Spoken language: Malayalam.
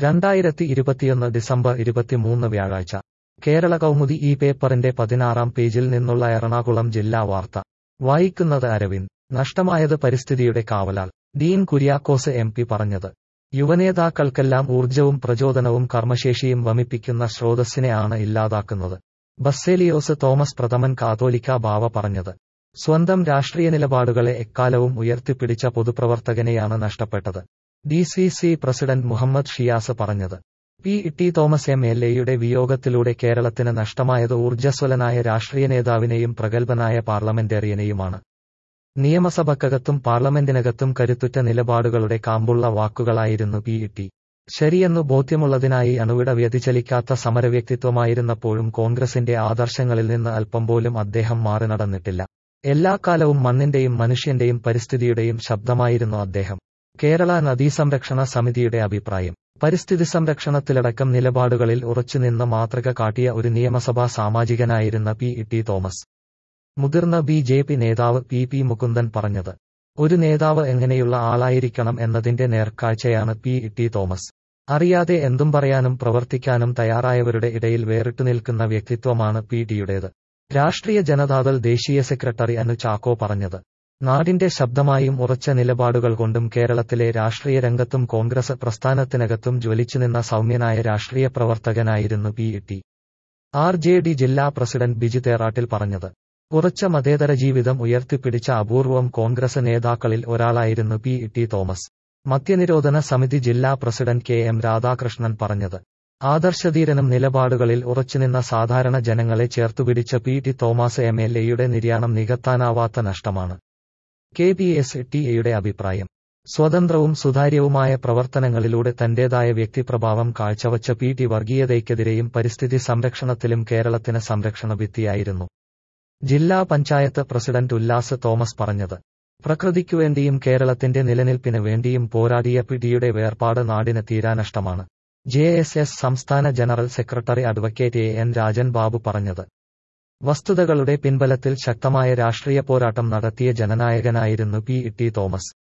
രണ്ടായിരത്തി ഇരുപത്തിയൊന്ന് ഡിസംബർ ഇരുപത്തിമൂന്ന് വ്യാഴാഴ്ച കേരള കൗമുദി ഈ പേപ്പറിന്റെ പതിനാറാം പേജിൽ നിന്നുള്ള എറണാകുളം ജില്ലാ വാർത്ത വായിക്കുന്നത് അരവിന്ദ് നഷ്ടമായത് പരിസ്ഥിതിയുടെ കാവലാൽ ഡീൻ കുര്യാക്കോസ് എം പി പറഞ്ഞത് യുവനേതാക്കൾക്കെല്ലാം ഊർജവും പ്രചോദനവും കർമ്മശേഷിയും വമിപ്പിക്കുന്ന സ്രോതസ്സിനെ ആണ് ഇല്ലാതാക്കുന്നത് ബസ്സേലിയോസ് തോമസ് പ്രഥമൻ കാതോലിക്ക ബാവ പറഞ്ഞത് സ്വന്തം രാഷ്ട്രീയ നിലപാടുകളെ എക്കാലവും ഉയർത്തിപ്പിടിച്ച പൊതുപ്രവർത്തകനെയാണ് നഷ്ടപ്പെട്ടത് D C C president Muhammad Shiyas പറഞ്ഞത് P T Thomas M L എയുടെ വിയോഗത്തിലൂടെ കേരളത്തിന് നഷ്ടമായത് ഊർജ്ജസ്വലനായ രാഷ്ട്രീയ നേതാവിനെയും പ്രഗത്ഭനായ പാർലമെന്റേറിയനെയുമാണ് നിയമസഭക്കകത്തും പാർലമെന്റിനകത്തും കരുത്തുറ്റ നിലപാടുകളുടെ കാമ്പുള്ള വാക്കുകളായിരുന്നു പി ടി ശരിയെന്നു ബോധ്യമുള്ളതിനായി അണുവിട വ്യതിചലിക്കാത്ത സമരവ്യക്തിത്വമായിരുന്നപ്പോഴും കോൺഗ്രസിന്റെ ആദർശങ്ങളിൽ നിന്ന് അല്പം പോലും അദ്ദേഹം മാറി നടന്നിട്ടില്ല എല്ലാ കാലവും മണ്ണിന്റെയും മനുഷ്യന്റെയും പരിസ്ഥിതിയുടെയും ശബ്ദമായിരുന്നു അദ്ദേഹം കേരള നദീസംരക്ഷണ സമിതിയുടെ അഭിപ്രായം പരിസ്ഥിതി സംരക്ഷണത്തിലടക്കം നിലപാടുകളിൽ ഉറച്ചുനിന്ന് മാതൃക കാട്ടിയ ഒരു നിയമസഭാ സാമാജികനായിരുന്ന പി ടി തോമസ് മുതിർന്ന ബി ജെ പി നേതാവ് പി പി മുകുന്ദൻ പറഞ്ഞത് ഒരു നേതാവ് എങ്ങനെയുള്ള ആളായിരിക്കണം എന്നതിന്റെ നേർക്കാഴ്ചയാണ് പി ടി തോമസ് അറിയാതെ എന്തും പറയാനും പ്രവർത്തിക്കാനും തയ്യാറായവരുടെ ഇടയിൽ വേറിട്ടു നിൽക്കുന്ന വ്യക്തിത്വമാണ് പി ടിയുടേത് രാഷ്ട്രീയ ജനതാദൾ ദേശീയ സെക്രട്ടറി അനു ചാക്കോ പറഞ്ഞത് നാടിന്റെ ശബ്ദമായും ഉറച്ച നിലപാടുകൾ കൊണ്ടും കേരളത്തിലെ രാഷ്ട്രീയ രംഗത്തും കോൺഗ്രസ് പ്രസ്ഥാനത്തിനകത്തും ജ്വലിച്ചുനിന്ന സൗമ്യനായ രാഷ്ട്രീയ പ്രവർത്തകനായിരുന്നു P T R J D ജില്ലാ പ്രസിഡന്റ് ബിജു തേറാട്ടിൽ പറഞ്ഞത് ഉറച്ച മതേതര ജീവിതം ഉയർത്തിപ്പിടിച്ച അപൂർവം കോൺഗ്രസ് നേതാക്കളിൽ ഒരാളായിരുന്നു പി ടി തോമസ് മദ്യനിരോധന സമിതി ജില്ലാ പ്രസിഡന്റ് കെ എം രാധാകൃഷ്ണൻ പറഞ്ഞത് ആദർശധീരനും നിലപാടുകളിൽ ഉറച്ചുനിന്ന സാധാരണ ജനങ്ങളെ ചേർത്തുപിടിച്ച P T Thomas M L എയുടെ നിര്യാണം നികത്താനാവാത്ത നഷ്ടമാണ് കെ പി എസ് ടി എയുടെ അഭിപ്രായം സ്വതന്ത്രവും സുതാര്യവുമായ പ്രവർത്തനങ്ങളിലൂടെ തന്റേതായ വ്യക്തിപ്രഭാവം കാഴ്ചവച്ച പി ടി വർഗീയതയ്ക്കെതിരെയും പരിസ്ഥിതി സംരക്ഷണത്തിലും കേരളത്തിന് സംരക്ഷണ ഭിത്തിയായിരുന്നു ജില്ലാ പഞ്ചായത്ത് പ്രസിഡന്റ് ഉല്ലാസ് തോമസ് പറഞ്ഞത് പ്രകൃതിക്കുവേണ്ടിയും കേരളത്തിന്റെ നിലനിൽപ്പിന് വേണ്ടിയും പോരാടിയ പിടിയുടെ വേർപാട് നാടിന് തീരാനഷ്ടമാണ് ജെ എസ് എസ് സംസ്ഥാന general secretary advocate A N Rajan Babu പറഞ്ഞത് വസ്തുതകളുടെ പിൻബലത്തിൽ ശക്തമായ രാഷ്ട്രീയ പോരാട്ടം നടത്തിയ ജനനായകനായിരുന്നു പി ടി തോമസ്